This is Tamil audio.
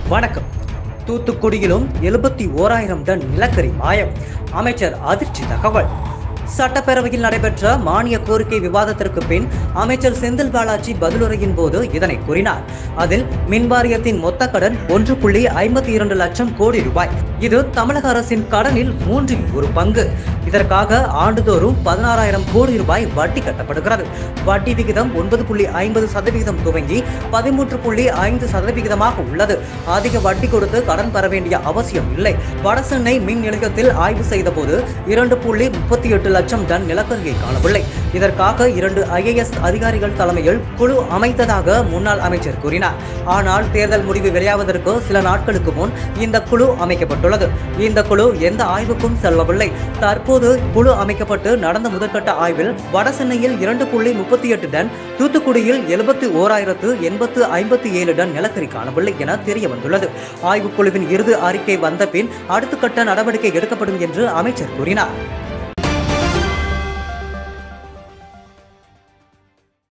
வணக்கம் தூத்துக்குடியிலும் எழுபத்தி ஓராயிரம் டன் நிலக்கரி மாயம் அமைச்சர் அதிர்ச்சி தகவல் சட்டப்பேரவையில் நடைபெற்ற மானிய கோரிக்கை விவாதத்திற்கு பின் அமைச்சர் செந்தில் பாலாஜி பதிலுரையின் போது இதனை கூறினார் அதில் மின் வாரியத்தின் மொத்த கடன் ஒன்று புள்ளி ஐம்பத்தி இரண்டு லட்சம் கோடி ரூபாய் இது தமிழக அரசின் கடனில் மூன்றில் ஒரு பங்கு இதற்காக ஆண்டுதோறும் பதினாறாயிரம் கோடி ரூபாய் வட்டி கட்டப்படுகிறது வட்டி விகிதம் ஒன்பது புள்ளி ஐம்பது சதவிகிதம் துவங்கி பதிமூன்று புள்ளி ஐந்து சதவிகிதமாக உள்ளது அதிக வட்டி கொடுத்து கடன் பெற வேண்டிய அவசியம் இல்லை வடசென்னை மின் நிலையத்தில் ஆய்வு செய்தபோது இரண்டு புள்ளி முப்பத்தி எட்டு லட்சம் டன் நிலக்கரியை காணவில்லை இதற்காக இரண்டு ஐஏஎஸ் அதிகாரிகள் தலைமையில் குழு அமைத்ததாக முன்னாள் அமைச்சர் கூறினார் ஆனால் தேர்தல் முடிவு வெளியாவதற்கு சில நாட்களுக்கு முன் இந்த குழு அமைக்கப்பட்டுள்ளது இந்த குழு எந்த ஆய்வுக்கும் செல்லவில்லை தற்போது குழு அமைக்கப்பட்டு நடந்த முதற்கட்ட ஆய்வில் வடசென்னையில் இரண்டு புள்ளி முப்பத்தி எட்டு டன் தூத்துக்குடியில் எழுபத்தி ஓராயிரத்து எண்பத்து ஐம்பத்தி ஏழு டன் நிலக்கரி காணவில்லை என தெரிய வந்துள்ளது ஆய்வுக்குழுவின் இறுதி அறிக்கை வந்த பின் அடுத்த கட்ட நடவடிக்கை எடுக்கப்படும் என்று அமைச்சர் கூறினார்